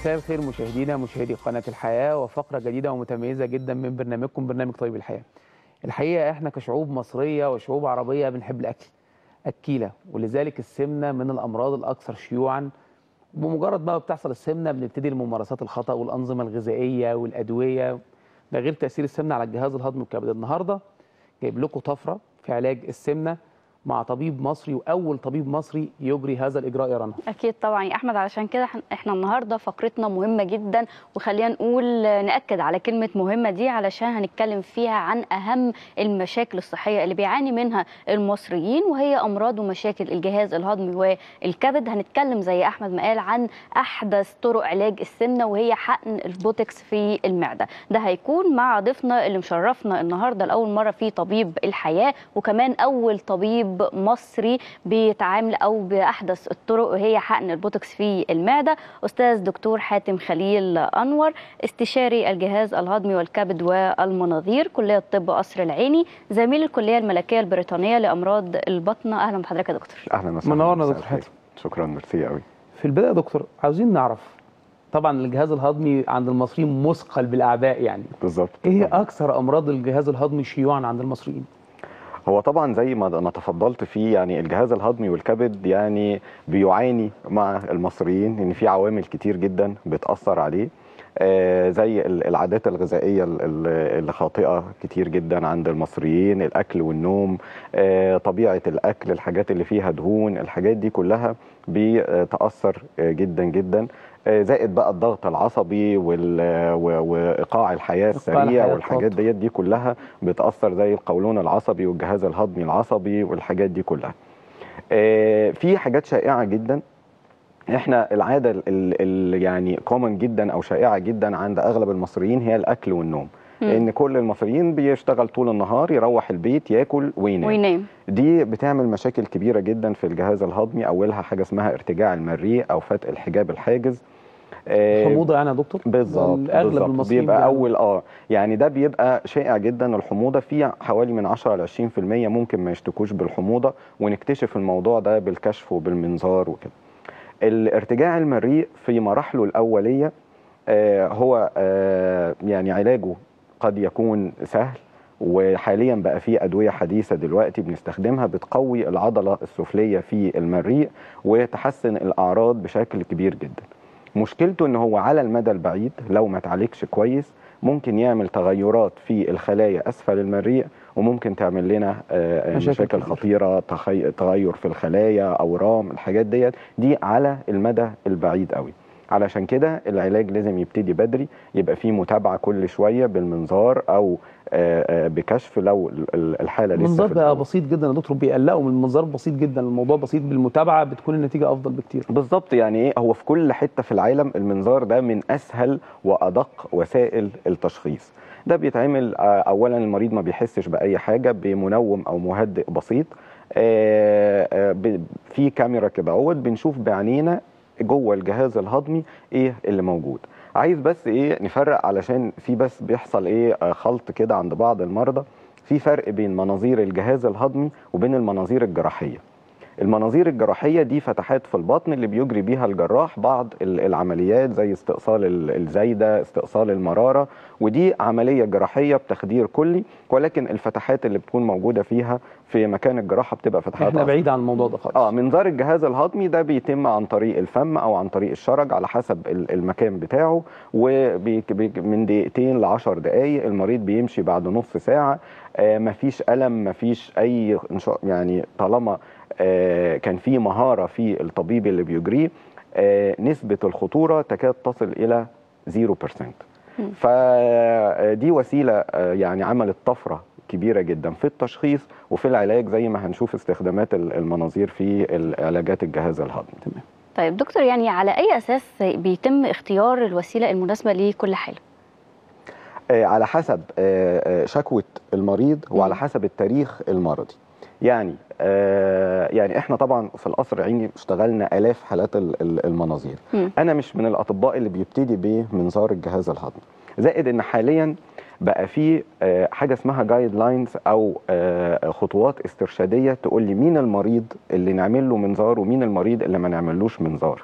مساء الخير مشاهدينا مشاهدي قناة الحياة وفقرة جديدة ومتميزة جدا من برنامجكم برنامج طيب الحياة. الحقيقة احنا كشعوب مصرية وشعوب عربية بنحب الأكل أكيلة ولذلك السمنة من الأمراض الأكثر شيوعا بمجرد ما بتحصل السمنة بنبتدي الممارسات الخطأ والأنظمة الغذائية والأدوية ده غير تأثير السمنة على الجهاز الهضمي والكبد. النهاردة جايب لكم طفرة في علاج السمنة مع طبيب مصري واول طبيب مصري يجري هذا الاجراء يا رنا اكيد طبعا يا احمد علشان كده احنا النهارده فقرتنا مهمه جدا وخلينا نقول ناكد على كلمه مهمه دي علشان هنتكلم فيها عن اهم المشاكل الصحيه اللي بيعاني منها المصريين وهي امراض ومشاكل الجهاز الهضمي والكبد هنتكلم زي احمد ما قال عن احدث طرق علاج السمنه وهي حقن البوتكس في المعده ده هيكون مع ضيفنا اللي مشرفنا النهارده لاول مره في طبيب الحياه وكمان اول طبيب مصري بيتعامل او باحدث الطرق وهي حقن البوتوكس في المعده استاذ دكتور حاتم خليل انور استشاري الجهاز الهضمي والكبد والمناظير كليه طب قصر العيني زميل الكليه الملكيه البريطانيه لامراض البطن اهلا بحضرتك يا دكتور اهلا وسهلا منورنا دكتور حاتم شكرا ميرسي قوي في البدايه يا دكتور عاوزين نعرف طبعا الجهاز الهضمي عند المصريين مثقل بالاعباء يعني بالظبط ايه هي اكثر امراض الجهاز الهضمي شيوعا عند المصريين هو طبعا زي ما ما تفضلت فيه يعني الجهاز الهضمي والكبد يعني بيعاني مع المصريين ان في عوامل كتير جدا بتاثر عليه آه زي العادات الغذائيه اللي خاطئه كتير جدا عند المصريين الاكل والنوم آه طبيعه الاكل الحاجات اللي فيها دهون الحاجات دي كلها بتاثر جدا جدا زائد بقى الضغط العصبي وايقاع الحياه السريع والحاجات ديت دي كلها بتاثر زي القولون العصبي والجهاز الهضمي العصبي والحاجات دي كلها في حاجات شائعه جدا احنا العاده اللي يعني كومن جدا او شائعه جدا عند اغلب المصريين هي الاكل والنوم لان كل المصريين بيشتغل طول النهار يروح البيت ياكل وينام وينام دي بتعمل مشاكل كبيره جدا في الجهاز الهضمي اولها حاجه اسمها ارتجاع المريء او فتق الحجاب الحاجز الحموضه يعني يا دكتور بالظبط اغلب بالزبط. المصريين بيبقى اول اه يعني ده بيبقى شائع جدا الحموضه في حوالي من 10 ل 20% ممكن ما يشتكوش بالحموضه ونكتشف الموضوع ده بالكشف وبالمنظار وكده الارتجاع المريء في مراحله الاوليه آه هو آه يعني علاجه قد يكون سهل وحاليا بقى في ادويه حديثه دلوقتي بنستخدمها بتقوي العضله السفليه في المريء وتحسن الاعراض بشكل كبير جدا مشكلته ان هو على المدى البعيد لو ما اتعالجش كويس ممكن يعمل تغيرات في الخلايا اسفل المريء وممكن تعمل لنا مشاكل, مشاكل خطيره تغير في الخلايا اورام الحاجات ديت دي على المدى البعيد قوي علشان كده العلاج لازم يبتدي بدري يبقى فيه متابعه كل شويه بالمنظار او بكشف لو الحاله لسه المنظار بقى بسيط جدا يا دكتور بيقلقوا من المنظار بسيط جدا الموضوع بسيط بالمتابعه بتكون النتيجه افضل بكتير بالظبط يعني ايه هو في كل حته في العالم المنظار ده من اسهل وادق وسائل التشخيص ده بيتعمل اولا المريض ما بيحسش باي حاجه بمنوم او مهدئ بسيط في كاميرا كده اهوت بنشوف بعينينا جوه الجهاز الهضمي ايه اللي موجود عايز بس ايه نفرق علشان في بس بيحصل ايه خلط كده عند بعض المرضى في فرق بين مناظير الجهاز الهضمي وبين المناظير الجراحيه المناظير الجراحيه دي فتحات في البطن اللي بيجري بيها الجراح بعض العمليات زي استئصال الزايده استئصال المراره ودي عمليه جراحيه بتخدير كلي ولكن الفتحات اللي بتكون موجوده فيها في مكان الجراحه بتبقى فتحات احنا بعيد عن الموضوع ده خالص اه منظار الجهاز الهضمي ده بيتم عن طريق الفم او عن طريق الشرج على حسب المكان بتاعه ومن دقيقتين ل 10 دقائق المريض بيمشي بعد نص ساعه آه مفيش الم مفيش اي يعني طالما آه كان في مهاره في الطبيب اللي بيجريه آه نسبه الخطوره تكاد تصل الى 0% فدي وسيله يعني عملت طفره كبيره جدا في التشخيص وفي العلاج زي ما هنشوف استخدامات المناظير في علاجات الجهاز الهضمي تمام طيب دكتور يعني على اي اساس بيتم اختيار الوسيله المناسبه لكل حاله على حسب شكوى المريض وعلى حسب التاريخ المرضي يعني آه يعني احنا طبعا في القصر العيني اشتغلنا الاف حالات المناظير م. انا مش من الاطباء اللي بيبتدي بمنظار الجهاز الهضمي زائد ان حاليا بقى في آه حاجه اسمها جايد لاينز او آه خطوات استرشاديه تقول لي مين المريض اللي نعمل له منظار ومين المريض اللي ما نعملوش منظار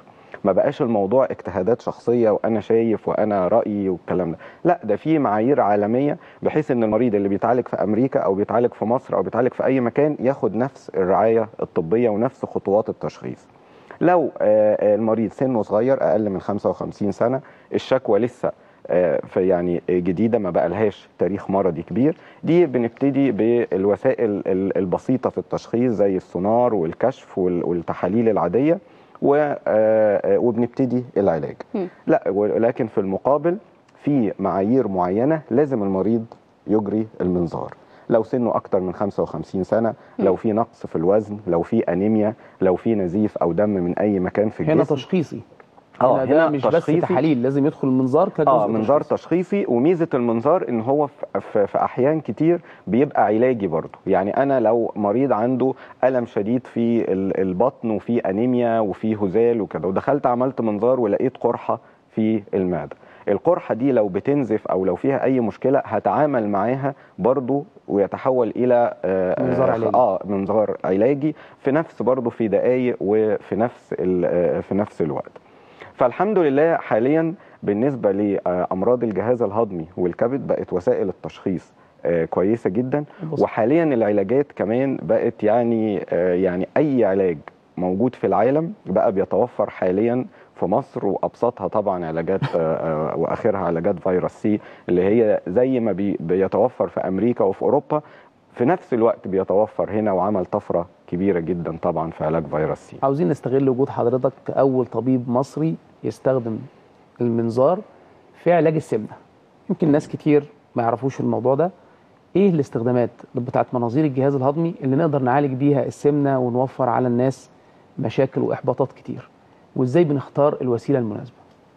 ما بقاش الموضوع اجتهادات شخصيه وانا شايف وانا رايي والكلام ده لا ده في معايير عالميه بحيث ان المريض اللي بيتعالج في امريكا او بيتعالج في مصر او بيتعالج في اي مكان ياخد نفس الرعايه الطبيه ونفس خطوات التشخيص لو آه، آه، المريض سنه صغير اقل من 55 سنه الشكوى لسه آه، في يعني جديده ما بقى لهاش تاريخ مرضي كبير دي بنبتدي بالوسائل ال- البسيطه في التشخيص زي السونار والكشف وال- والتحاليل العاديه و- آه، آه، وبنبتدي العلاج مم. لا ولكن في المقابل في معايير معينه لازم المريض يجري المنظار لو سنه اكتر من 55 سنه لو في نقص في الوزن لو في انيميا لو في نزيف او دم من اي مكان في هنا الجسم تشخيصي اه هنا, ده مش بس تشخيصي. تحاليل لازم يدخل المنظار كجزء اه منظار تشخيصي. تشخيصي وميزه المنظار ان هو في, في, في احيان كتير بيبقى علاجي برضه يعني انا لو مريض عنده الم شديد في ال- البطن وفي انيميا وفي هزال وكده ودخلت عملت منظار ولقيت قرحه في المعده القرحه دي لو بتنزف او لو فيها اي مشكله هتعامل معاها برضه ويتحول الى آه، منظار آه، علاجي. اه منظار علاجي في نفس برضه في دقائق وفي نفس ال- آه، في نفس الوقت فالحمد لله حاليا بالنسبه لامراض الجهاز الهضمي والكبد بقت وسائل التشخيص آه، كويسه جدا بص. وحاليا العلاجات كمان بقت يعني آه، يعني اي علاج موجود في العالم بقى بيتوفر حاليا في مصر وابسطها طبعا علاجات آه، آه، واخرها علاجات فيروس سي اللي هي زي ما بي- بيتوفر في امريكا وفي اوروبا في نفس الوقت بيتوفر هنا وعمل طفره كبيره جدا طبعا في علاج فيروس سي عاوزين نستغل وجود حضرتك كأول طبيب مصري يستخدم المنظار في علاج السمنة يمكن ناس كتير ما يعرفوش الموضوع ده ايه الاستخدامات بتاعت مناظير الجهاز الهضمي اللي نقدر نعالج بيها السمنة ونوفر على الناس مشاكل واحباطات كتير وازاي بنختار الوسيلة المناسبة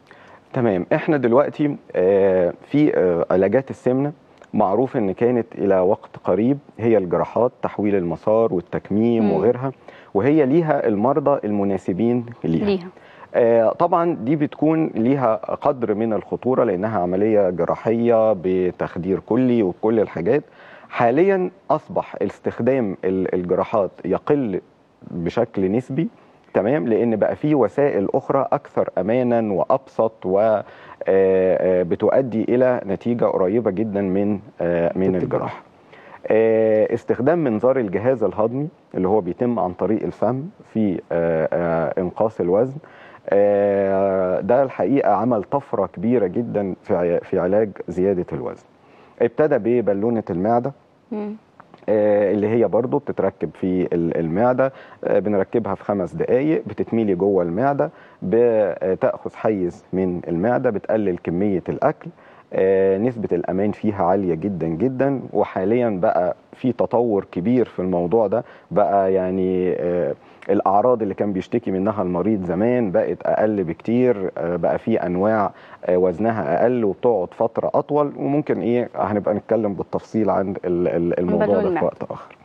تمام احنا دلوقتي آه، في آه، علاجات السمنه معروف ان كانت الى وقت قريب هي الجراحات تحويل المسار والتكميم مم. وغيرها وهي ليها المرضى المناسبين ليها ليها آه، طبعا دي بتكون ليها قدر من الخطوره لانها عمليه جراحيه بتخدير كلي وكل الحاجات حاليا اصبح استخدام ال- الجراحات يقل بشكل نسبي تمام لان بقى في وسائل اخرى اكثر امانا وابسط و آه، آه، بتؤدي الى نتيجه قريبه جدا من آه، من تكتب الجراحه آه، استخدام منظار الجهاز الهضمي اللي هو بيتم عن طريق الفم في آه، آه، انقاص الوزن آه، ده الحقيقه عمل طفره كبيره جدا في ع- في علاج زياده الوزن ابتدى ببالونه المعده مم. آه، اللي هي برضو بتتركب في ال- المعدة آه، بنركبها في خمس دقايق بتتميلي جوه المعدة بتأخذ حيز من المعدة بتقلل كمية الأكل آه، نسبة الأمان فيها عالية جدا جدا وحاليا بقى في تطور كبير في الموضوع ده بقى يعني آه، الأعراض اللي كان بيشتكي منها المريض زمان بقت أقل بكتير آه، بقى في أنواع آه، وزنها أقل وبتقعد فترة أطول وممكن إيه هنبقى نتكلم بالتفصيل عن ال- ال- الموضوع بالون ده في المعدة. وقت آخر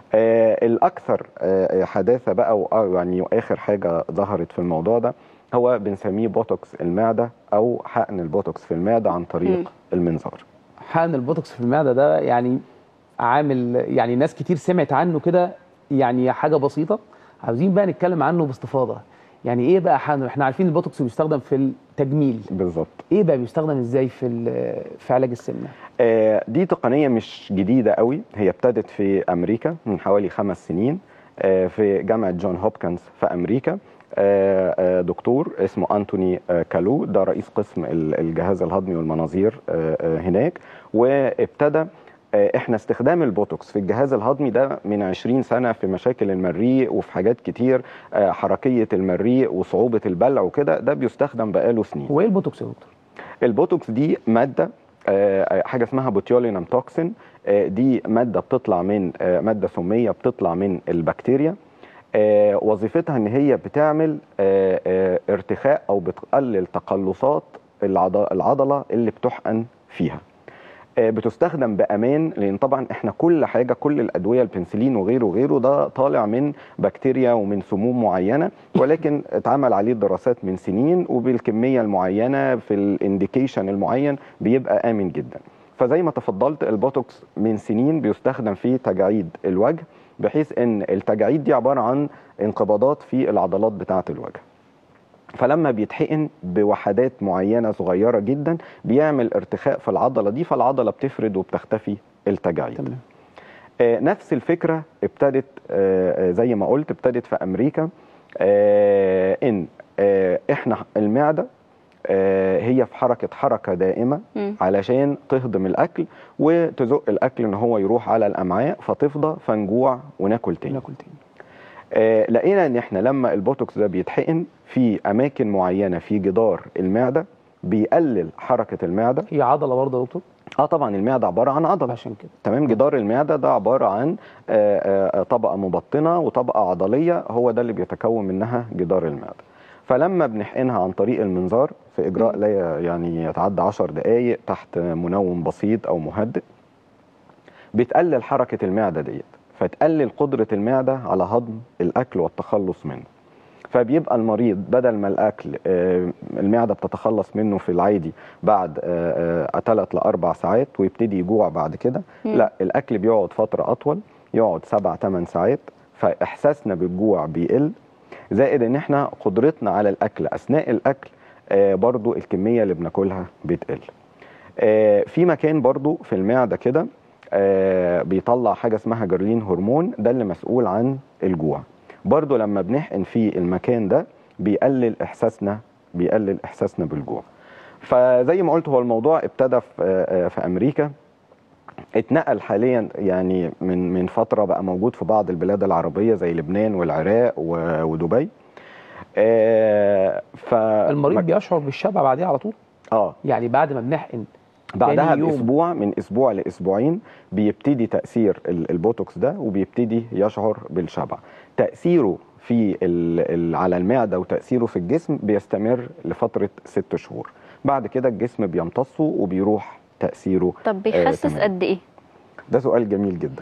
آه الأكثر آه حداثة بقى و- يعني آخر حاجة ظهرت في الموضوع ده هو بنسميه بوتوكس المعدة أو حقن البوتوكس في المعدة عن طريق مم. المنظار حقن البوتوكس في المعدة ده يعني عامل يعني ناس كتير سمعت عنه كده يعني حاجة بسيطة عاوزين بقى نتكلم عنه باستفاضة يعني ايه بقى حقن احنا عارفين البوتوكس بيستخدم في التجميل بالظبط ايه بقى بيستخدم ازاي في ال- في علاج السمنة آه، دي تقنية مش جديدة قوي هي ابتدت في أمريكا من حوالي خمس سنين آه، في جامعة جون هوبكنز في أمريكا آه، آه، دكتور اسمه أنتوني آه، كالو ده رئيس قسم ال- الجهاز الهضمي والمناظير آه، آه، هناك وابتدى آه، احنا استخدام البوتوكس في الجهاز الهضمي ده من 20 سنة في مشاكل المريء وفي حاجات كتير آه، حركية المريء وصعوبة البلع وكده ده بيستخدم بقاله سنين هو ايه البوتوكس يا دكتور البوتوكس دي ماده آه، حاجه اسمها بوتيولينم توكسين آه، دي ماده بتطلع من آه، ماده سميه بتطلع من البكتيريا آه، وظيفتها ان هي بتعمل آه، آه، ارتخاء او بتقلل تقلصات العض- العضله اللي بتحقن فيها آه، بتستخدم بامان لان طبعا احنا كل حاجه كل الادويه البنسلين وغيره وغيره ده طالع من بكتيريا ومن سموم معينه ولكن اتعمل عليه دراسات من سنين وبالكميه المعينه في الانديكيشن المعين بيبقى امن جدا فزي ما تفضلت البوتوكس من سنين بيستخدم في تجاعيد الوجه بحيث ان التجاعيد دي عباره عن انقباضات في العضلات بتاعه الوجه فلما بيتحقن بوحدات معينه صغيره جدا بيعمل ارتخاء في العضله دي فالعضله بتفرد وبتختفي التجاعيد تمام آه، نفس الفكره ابتدت آه، آه، زي ما قلت ابتدت في امريكا آه، ان آه، احنا المعده آه، هي في حركه حركه دائمه مم. علشان تهضم الاكل وتزق الاكل ان هو يروح على الامعاء فتفضى فنجوع وناكل تاني ناكل تاني آه، لقينا ان احنا لما البوتوكس ده بيتحقن في اماكن معينه في جدار المعده بيقلل حركه المعده هي عضله برضه يا دكتور اه طبعا المعده عباره عن عضله عشان كده تمام جدار المعده ده عباره عن آه، آه، طبقه مبطنه وطبقه عضليه هو ده اللي بيتكون منها جدار المعده فلما بنحقنها عن طريق المنظار في اجراء لا يعني يتعدى 10 دقائق تحت منوم بسيط او مهدئ بتقلل حركه المعده ديت فتقلل قدره المعده على هضم الاكل والتخلص منه فبيبقى المريض بدل ما الاكل آه، المعده بتتخلص منه في العادي بعد ثلاث لاربع ساعات ويبتدي يجوع بعد كده مم. لا الاكل بيقعد فتره اطول يقعد سبع ثمان ساعات فاحساسنا بالجوع بيقل زائد ان احنا قدرتنا على الاكل اثناء الاكل آه، برضو الكميه اللي بناكلها بتقل آه، في مكان برضو في المعده كده آه، بيطلع حاجه اسمها جرلين هرمون ده اللي مسؤول عن الجوع برضو لما بنحقن في المكان ده بيقلل احساسنا بيقلل احساسنا بالجوع فزي ما قلت هو الموضوع ابتدى في آه، آه، في امريكا اتنقل حاليا يعني من من فتره بقى موجود في بعض البلاد العربيه زي لبنان والعراق و- ودبي آه ف المريض بيشعر بالشبع بعديها على طول اه يعني بعد ما بنحقن بعدها تاني يوم. باسبوع من اسبوع لاسبوعين بيبتدي تاثير ال- البوتوكس ده وبيبتدي يشعر بالشبع تاثيره في ال ال على المعده وتاثيره في الجسم بيستمر لفتره ست شهور بعد كده الجسم بيمتصه وبيروح تاثيره طب بيخسس تمام. قد ايه ده سؤال جميل جدا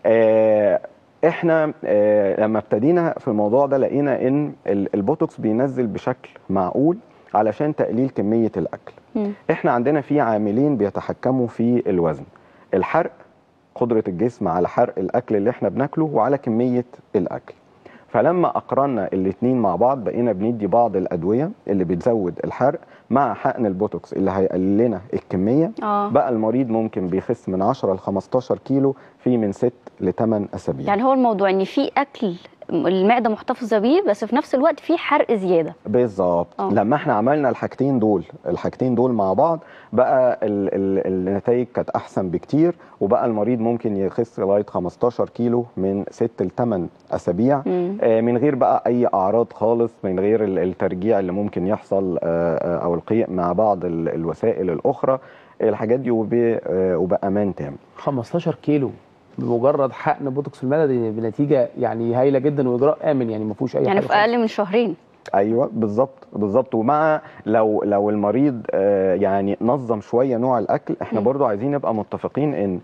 آه احنا آه لما ابتدينا في الموضوع ده لقينا ان ال- البوتوكس بينزل بشكل معقول علشان تقليل كميه الاكل مم. احنا عندنا في عاملين بيتحكموا في الوزن الحرق قدرة الجسم على حرق الأكل اللي احنا بناكله وعلى كمية الأكل فلما أقرنا الاتنين مع بعض بقينا بندي بعض الأدوية اللي بتزود الحرق مع حقن البوتوكس اللي هيقلل لنا الكمية اه بقى المريض ممكن بيخس من 10 ل 15 كيلو في من 6 ل 8 أسابيع يعني هو الموضوع ان في اكل المعده محتفظه بيه بس في نفس الوقت في حرق زياده بالظبط آه. لما احنا عملنا الحاجتين دول الحاجتين دول مع بعض بقى ال ال النتائج كانت احسن بكتير وبقى المريض ممكن يخس لغايه 15 كيلو من 6 ل 8 اسابيع مم. آه، من غير بقى اي اعراض خالص من غير ال- الترجيع اللي ممكن يحصل آه، آه، او القيء مع بعض ال- الوسائل الاخرى الحاجات دي وب- آه، وبامان تام 15 كيلو بمجرد حقن بوتوكس في المعده دي بنتيجه يعني هايله جدا واجراء امن يعني ما فيهوش اي يعني حاجه في خالص. اقل من شهرين ايوه بالظبط بالظبط ومع لو لو المريض آه، يعني نظم شويه نوع الاكل احنا مم. برضو عايزين نبقى متفقين ان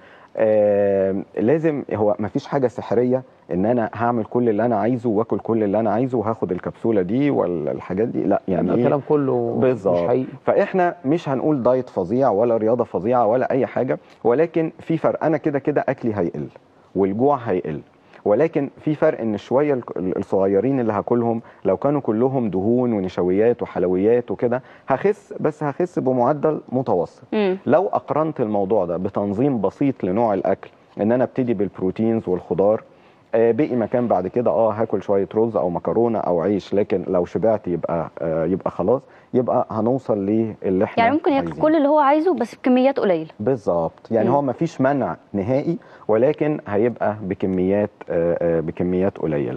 آه، لازم هو ما فيش حاجه سحريه ان انا هعمل كل اللي انا عايزه واكل كل اللي انا عايزه وهاخد الكبسوله دي ولا الحاجات دي لا يعني يعني إيه؟ الكلام كله بالظبط. مش حقيقي فاحنا مش هنقول دايت فظيع ولا رياضه فظيعه ولا اي حاجه ولكن في فرق انا كده كده اكلي هيقل والجوع هيقل ولكن في فرق ان شويه ال- الصغيرين اللي هاكلهم لو كانوا كلهم دهون ونشويات وحلويات وكده هخس بس هخس بمعدل متوسط مم. لو اقرنت الموضوع ده بتنظيم بسيط لنوع الاكل ان انا ابتدي بالبروتينز والخضار آه، بقي مكان بعد كده اه هاكل شويه رز او مكرونه او عيش لكن لو شبعت يبقى آه يبقى خلاص يبقى هنوصل للي احنا يعني ممكن ياكل عايزينه. كل اللي هو عايزه بس بكميات قليله بالظبط يعني مم. هو ما فيش منع نهائي ولكن هيبقى بكميات آه، آه، بكميات قليله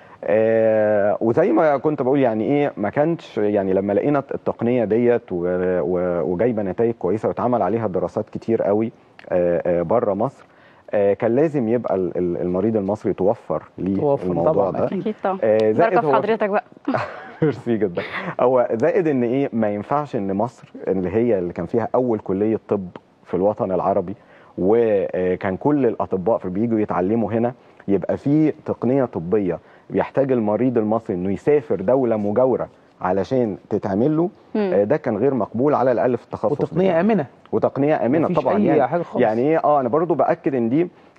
آه، وزي ما كنت بقول يعني ايه ما كانش يعني لما لقينا التقنيه ديت و- و- وجايبه نتائج كويسه واتعمل عليها دراسات كتير قوي بره مصر آه، كان لازم يبقى ال- ال- المريض المصري توفر ليه توفر الموضوع طبعاً ده أكيد. اكيد طبعا آه، زائد بركه في هو- حضرتك بقى ميرسي جدا هو زائد ان ايه ما ينفعش ان مصر اللي هي اللي كان فيها اول كليه طب في الوطن العربي وكان كل الاطباء في بييجوا يتعلموا هنا يبقى في تقنيه طبيه بيحتاج المريض المصري انه يسافر دوله مجاوره علشان تتعمل له مم. آه، ده كان غير مقبول على الاقل في التخصص وتقنيه بتاعه. امنه وتقنيه امنه مفيش طبعا أي يعني حاجة خالص. يعني ايه اه انا برضو باكد ان دي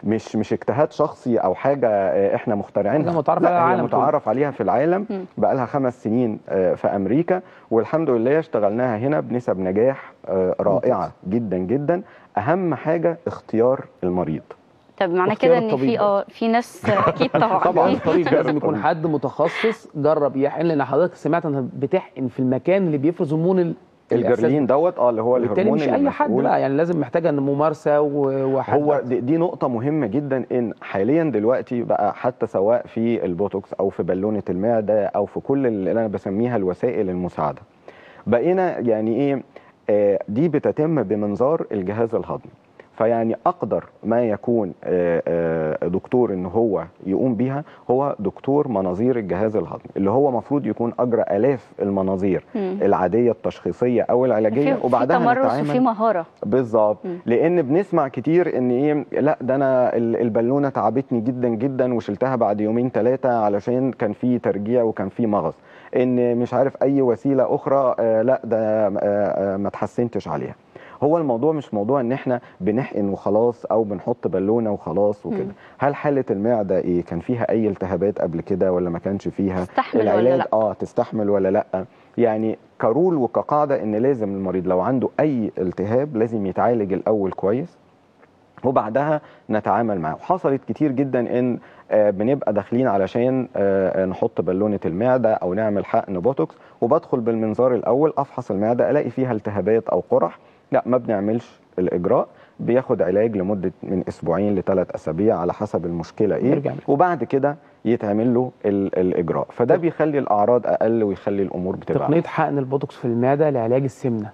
مش مش اجتهاد شخصي او حاجه آه، احنا مخترعينها حاجة متعارف لا، عليها هي العالم كله. متعارف عليها في العالم مم. بقى لها خمس سنين آه، في امريكا والحمد لله اشتغلناها هنا بنسب نجاح آه، رائعه جدا جدا اهم حاجه اختيار المريض طب معنى واختيار كده ان الطبيب في اه في ناس اكيد طبعا طبعا في- الطبيب لازم يكون الطبيب. حد متخصص جرب يحقن لان حضرتك سمعت انها بتحقن في المكان اللي بيفرز هرمون ال- الإحساس الجرلين دوت اه اللي هو بالتالي الهرمون مش اللي اي حد مسؤول بقى يعني لازم محتاجه ان ممارسه و- وحد هو دي, دي نقطة مهمة جدا ان حاليا دلوقتي بقى حتى سواء في البوتوكس او في بالونة المعدة او في كل اللي انا بسميها الوسائل المساعدة بقينا يعني ايه آه، دي بتتم بمنظار الجهاز الهضمي فيعني اقدر ما يكون آه، آه، دكتور ان هو يقوم بيها هو دكتور مناظير الجهاز الهضمي اللي هو مفروض يكون اجرى الاف المناظير مم. العاديه التشخيصيه او العلاجيه في في وبعدها تمرس نتعامل وفي مهاره بالظبط مم. لان بنسمع كتير ان ايه لا ده انا ال- البالونه تعبتني جدا جدا وشلتها بعد يومين ثلاثه علشان كان في ترجيع وكان في مغص ان مش عارف اي وسيله اخرى آه لا ده آه آه ما تحسنتش عليها هو الموضوع مش موضوع ان احنا بنحقن وخلاص او بنحط بالونه وخلاص وكده مم. هل حاله المعده ايه كان فيها اي التهابات قبل كده ولا ما كانش فيها تستحمل ولا العلاج لا اه تستحمل ولا لا يعني كرول وكقاعده ان لازم المريض لو عنده اي التهاب لازم يتعالج الاول كويس وبعدها نتعامل معاه وحصلت كتير جدا ان آه، بنبقى داخلين علشان آه، آه، نحط بالونه المعده او نعمل حقن بوتوكس وبدخل بالمنظار الاول افحص المعده الاقي فيها التهابات او قرح لا ما بنعملش الاجراء بياخد علاج لمده من اسبوعين لثلاث اسابيع على حسب المشكله ايه يرجع منه. وبعد كده يتعمل له ال- الاجراء فده بيخلي الاعراض اقل ويخلي الامور بتبقى تقنيه حقن البوتوكس في المعده لعلاج السمنه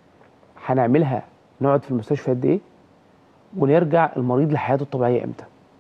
هنعملها نقعد في المستشفى قد ايه ونرجع المريض لحياته الطبيعيه امتى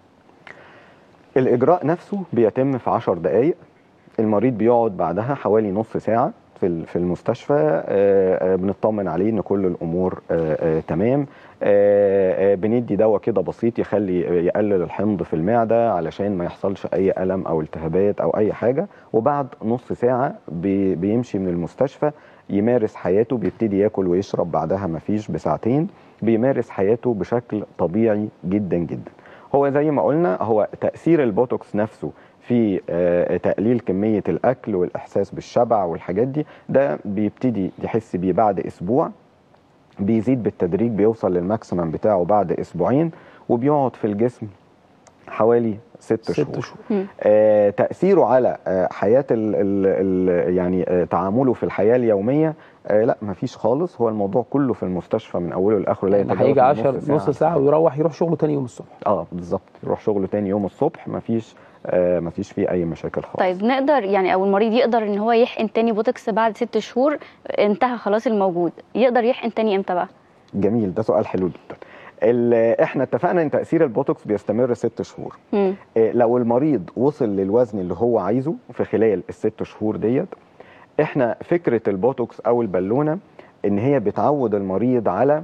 الإجراء نفسه بيتم في 10 دقايق المريض بيقعد بعدها حوالي نص ساعة في ال- في المستشفى آه، آه، بنطمن عليه ان كل الامور آه، آه، تمام آه، آه، بندي دواء كده بسيط يخلي يقلل الحمض في المعده علشان ما يحصلش اي الم او التهابات او اي حاجه وبعد نص ساعه بي- بيمشي من المستشفى يمارس حياته بيبتدي ياكل ويشرب بعدها ما فيش بساعتين بيمارس حياته بشكل طبيعي جدا جدا هو زي ما قلنا هو تاثير البوتوكس نفسه في آه، تقليل كميه الاكل والاحساس بالشبع والحاجات دي ده بيبتدي يحس بيه بعد اسبوع بيزيد بالتدريج بيوصل للماكسيمم بتاعه بعد اسبوعين وبيقعد في الجسم حوالي ست, ست شهور شهور آه تاثيره على آه حياه ال ال ال يعني آه تعامله في الحياه اليوميه آه لا مفيش خالص هو الموضوع كله في المستشفى من اوله لاخره لا يعني يتجاوز هيجي من 10 نص ساعه ويروح يروح شغله تاني يوم الصبح اه بالظبط يروح شغله تاني يوم الصبح مفيش آه مفيش فيه اي مشاكل خالص طيب نقدر يعني او المريض يقدر ان هو يحقن تاني بوتوكس بعد ست شهور انتهى خلاص الموجود يقدر يحقن تاني امتى بقى جميل ده سؤال حلو جدا ال- احنا اتفقنا ان تاثير البوتوكس بيستمر ست شهور مم. إيه، لو المريض وصل للوزن اللي هو عايزه في خلال الست شهور ديت احنا فكره البوتوكس او البالونه ان هي بتعود المريض على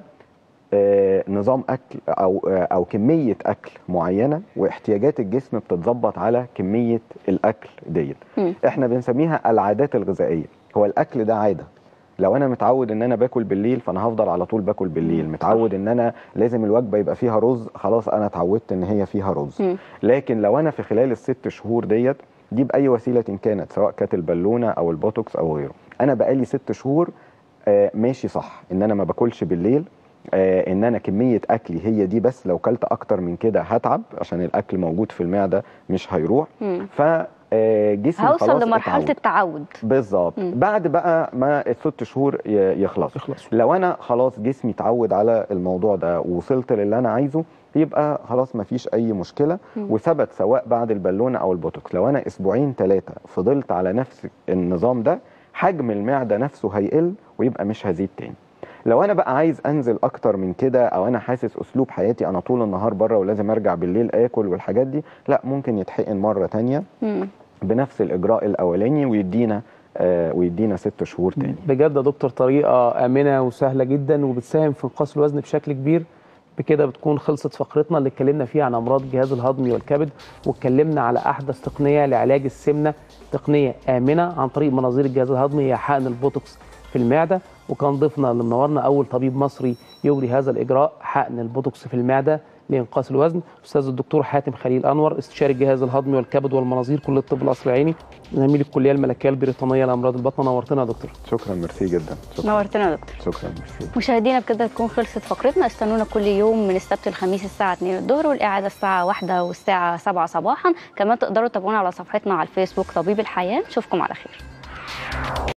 آه، نظام اكل او آه، او كميه اكل معينه واحتياجات الجسم بتتظبط على كميه الاكل ديت مم. احنا بنسميها العادات الغذائيه هو الاكل ده عاده لو انا متعود ان انا باكل بالليل فانا هفضل على طول باكل بالليل متعود ان انا لازم الوجبه يبقى فيها رز خلاص انا اتعودت ان هي فيها رز مم. لكن لو انا في خلال الست شهور ديت دي باي وسيله إن كانت سواء كانت البالونه او البوتوكس او غيره انا بقالي ست شهور آه، ماشي صح ان انا ما باكلش بالليل آه، ان انا كميه اكلي هي دي بس لو كلت اكتر من كده هتعب عشان الاكل موجود في المعده مش هيروح مم. فجسمي خلاص هوصل لمرحله اتعود. التعود بالظبط مم. بعد بقى ما الست شهور ي- يخلص يخلص لو انا خلاص جسمي اتعود على الموضوع ده ووصلت للي انا عايزه يبقى خلاص مفيش اي مشكله مم. وثبت سواء بعد البالونه او البوتوكس لو انا اسبوعين ثلاثه فضلت على نفس النظام ده حجم المعده نفسه هيقل ويبقى مش هزيد تاني لو انا بقى عايز انزل اكتر من كده او انا حاسس اسلوب حياتي انا طول النهار بره ولازم ارجع بالليل اكل والحاجات دي لا ممكن يتحقن مره تانية مم. بنفس الاجراء الاولاني ويدينا آه ويدينا ست شهور تاني بجد يا دكتور طريقه امنه وسهله جدا وبتساهم في انقاص الوزن بشكل كبير بكده بتكون خلصت فقرتنا اللي اتكلمنا فيها عن امراض الجهاز الهضمي والكبد واتكلمنا على احدث تقنيه لعلاج السمنه تقنيه امنه عن طريق مناظير الجهاز الهضمي هي حقن البوتوكس في المعده وكان ضيفنا اللي منورنا اول طبيب مصري يجري هذا الاجراء حقن البوتوكس في المعده لانقاص الوزن استاذ الدكتور حاتم خليل انور استشاري الجهاز الهضمي والكبد والمناظير كليه الطب القصر العيني زميل الكليه الملكيه البريطانيه لامراض البطن نورتنا يا دكتور شكرا ميرسي جدا شكرا نورتنا يا دكتور شكرا ميرسي مشاهدينا بكده تكون خلصت فقرتنا استنونا كل يوم من السبت للخميس الساعة 2 الظهر والإعادة الساعة 1 والساعة 7 صباحا كمان تقدروا تتابعونا على صفحتنا على الفيسبوك طبيب الحياة نشوفكم على خير